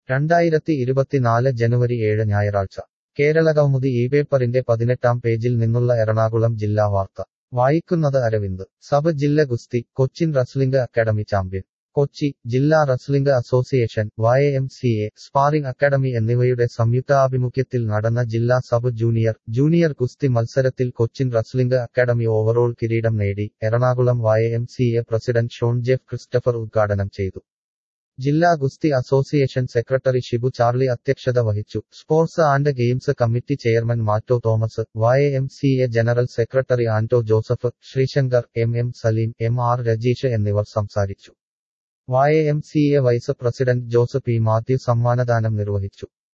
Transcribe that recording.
രണ്ടായിരത്തി ഇരുപത്തിനാല് ജനുവരി ഏഴ് ഞായറാഴ്ച കേരളകൗമുദി ഈ പേപ്പറിന്റെ പതിനെട്ടാം പേജിൽ നിന്നുള്ള എറണാകുളം ജില്ലാ വാർത്ത വായിക്കുന്നത് അരവിന്ദ് സബ് ജില്ല ഗുസ്തി Cochin wrestling academy champion Kochi ജില്ലാ wrestling association Y M C A sparring academy എന്നിവയുടെ സംയുക്താഭിമുഖ്യത്തിൽ നടന്ന ജില്ലാ സബ് ജൂനിയർ ജൂനിയർ ഗുസ്തി മത്സരത്തിൽ കൊച്ചിൻ റസ്ലിംഗ് അക്കാദമി ഓവറോൾ കിരീടം നേടി Ernakulam Y M C A president Shawn Jeff Christopher ഉദ്ഘാടനം ചെയ്തു ജില്ലാ ഗുസ്തി അസോസിയേഷൻ സെക്രട്ടറി ഷിബു ചാർലി അധ്യക്ഷത വഹിച്ചു sports and games committee chairman Matto Thomas Y M C A general secretary Anto Joseph Sreesankar M M Saleem M R Rajeesh എന്നിവർ സംസാരിച്ചു Y M C A vice president Jose P Mathew സമ്മാനദാനം നിർവഹിച്ചു